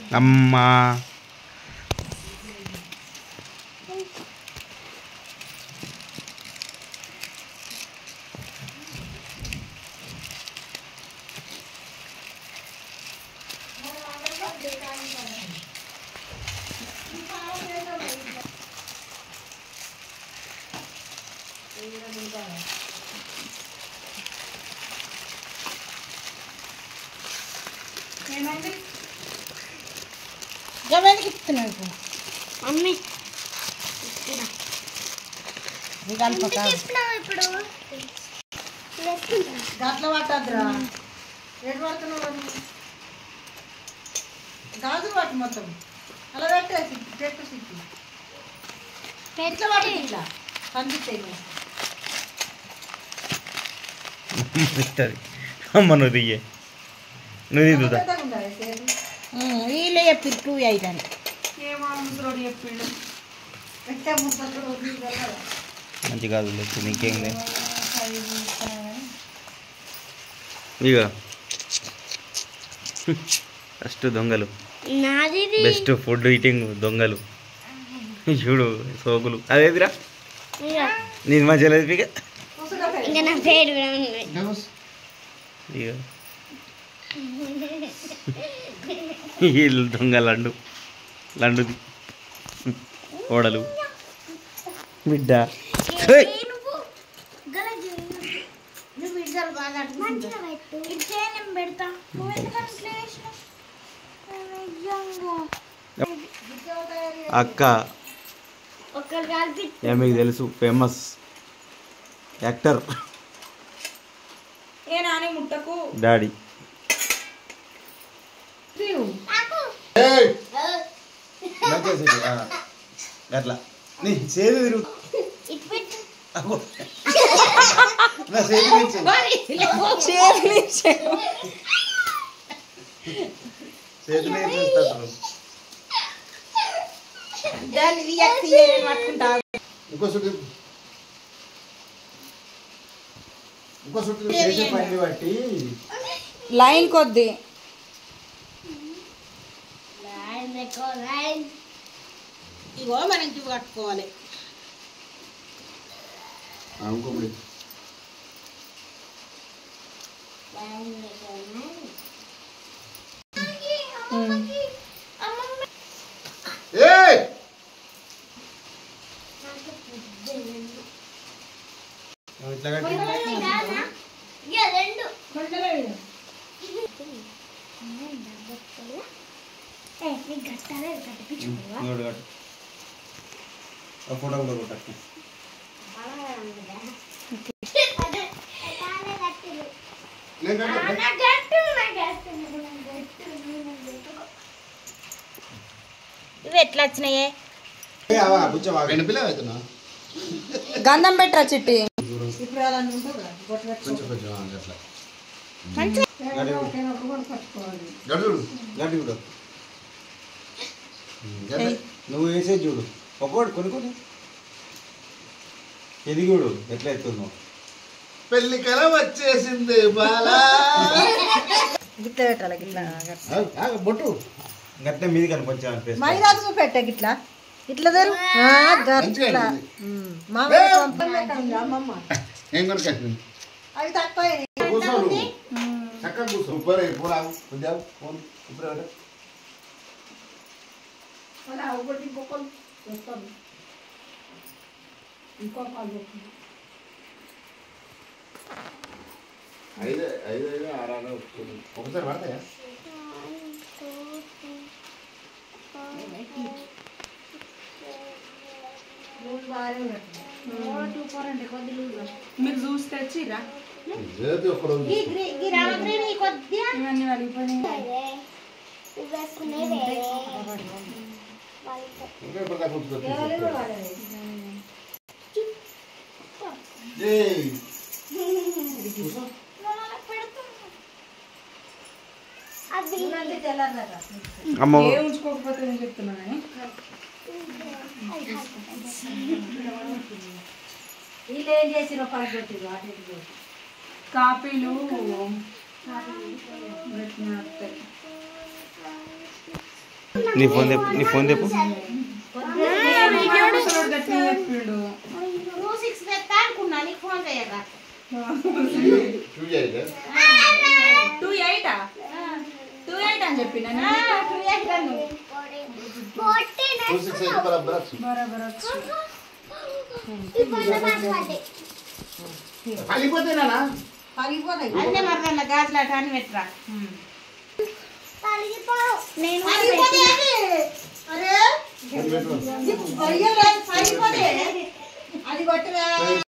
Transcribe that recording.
అమ్మా గవ్వెందుకు ఇస్తున్నావు ఇప్పుడు మమ్మీ ఇది కలపక చెప్పినావు ఇప్పుడు వేసుకుంటా గట్ల పట్టద్దురా ఎటు పడుతున్నావు నువ్వు? గాజులు పట్టు మొత్తం అలా పెట్టేసి పెట్టు సిక్కి ఇట్లా పట్టు ఇట్లా కనిపిస్తాయి నువ్వు. ఇస్తుంది అమ్మ నువ్వు దియ్యే నువ్వు దిద్దుదా పెద్దగా ఉండాలి సేరు. వీళ్ళే చెప్పి టూ ఎయిట్ అని పెట్టే ముక్కలు ఉంది కదా. మంచి కాదు లేదు నీకేం లేదు ఇక ఫస్ట్ దొంగలు నాది బెస్ట్ ఫుడ్ ఈటింగ్ దొంగలు చూడు సోకులు అదేదిరా నేను మా జలేబీ ఇక ఇంకా నా పేరు కూడా ఉంది ఇక వీళ్ళు దొంగ లండు లండుది ఓడలు బిడ్డ హే! నువ్వు విడిచారు బాగా మంచిగా పెట్టు ఇది చేయి నేను పెడతా నువ్వు ఎందుకని ఇట్లా చేసినావు? నిజంగా. అక్క ఒక్కరు కలిపి ఏ మీకు తెలుసు ఫేమస్ యాక్టర్ ఏ నాని ముట్టకు డాడీ నాకు అట్లా నీ చేతి తిరుగు ఇటు పెట్టు నా చేతి నుంచి చేతి నుంచి చూస్తాడు దాన్ని రియాక్ట్ చేయని పట్టుకుంటా ఇంకో సుట్టు ఇంకో సుట్టు చేసే పని బట్టి లైన్ కొద్ది లైన్ పెట్టుకో, లైన్. ఇగో మనం చూపు కట్టుకోవాలి ఆ, ఇంకొకటి లైన్ పెట్టుకో, లైన్. అమ్మమ్మకి, అమ్మమ్మ. ఏయ్ నాకు పొద్దున్నే. ఇట్లా కట్టి పొద్దున్నే కాదా? ఇక రెండు ఏ, నీకు గట్టాలే కట్టిపించుకోవా ఇంకోటి కట్టు ఆ ఫోటో కూడా కొట్టు నేను కట్టా? ఇవి ఎట్లా వచ్చినాయే ఏ, ఆవా, కూర్చోవా. వెనపిల్ల అవుతున్నా గంధం పెట్టరా చిట్టి ఇప్పుడు అలా ఉంటుంది కదా బొట్టు పెట్టు కొంచెం కొంచెం ఆ, అట్లా ఒకటేనప్పుడు కూడా పట్టుకోవాలి గడు చూడు గట్టి కూడా గడు. నువ్వు వేసే చూడు ఒక్కోటి కొన్ని కొన్ని ఇది చూడు ఎట్లా ఎత్తుందో పెళ్లి కల వచ్చేసింది బాలా గిట్ల పెట్టాలి గిట్ల ఆగు, ఆగు, బొట్టు గట్టే మీది కనిపించా అనిపిస్తుంది మైదాకు చూపెట్టే గిట్ల ఇట్లా తెరు ఆ, మంచిగా గట్ల అయింది. ఉమ్, మా అమ్మమ్మ ఏం కూడా కట్టింది అవి తక్కువ కూర్చో నువ్వు చక్కగా కూర్చో ఉప్పరే పూరా కొద్దిగా ఫోన్ ఉప్పరే ఒకటి ఇంకొకరు వస్తాను ఇంకో పాలు పెట్టు. ఐదు ఐదు ఐదు ఆరు ఆరు ఒకసారి పడతాయా రోజు బాగానే ఉన్నట్టు. మీరు చూసి తెచ్చిరా ఏది ఒక్క రోజు ఇవన్నీ వలిగిపోయినాయి వేసుకునే వేరే ఇంకా ఇప్పుడు దాకా కూర్చో. ఎవరు కూడా వాడలేదు. ఏయ్, అది ఇలాంటి తెల్లారదాకా. అమ్మ ఏ ఉంచుకోకపోతే నేను చెప్తున్నా కానీ వీళ్ళు ఏం చేసిరో పని పెట్టిరు అటు ఇటు పోయి. కాపీలు పెట్టిన వస్తాయి. నీ ఫోన్ తెప్పు నీ ఫోన్ తెప్పు ముసలోడు గట్టిగా చెప్పిండు నువ్వు సిక్స్ తెస్తా అనుకున్నా నీకు ఫోన్ చేయరా చూజ్ అయితే టూ ఎయిటా టూ ఎయిట్ అని చెప్పిన టూ సిక్స్ అయితే బరాబర్ వచ్చు. బరాబర్ వచ్చు. పగిలిపోతేనా పగిలిపోతాయి అన్నీ మరదన్న గాజులాట అని పెట్టరా నేను పగిలిపోతాయి అది. అరే పెట్టు. పగిలిపోతాయి అది కొట్టరా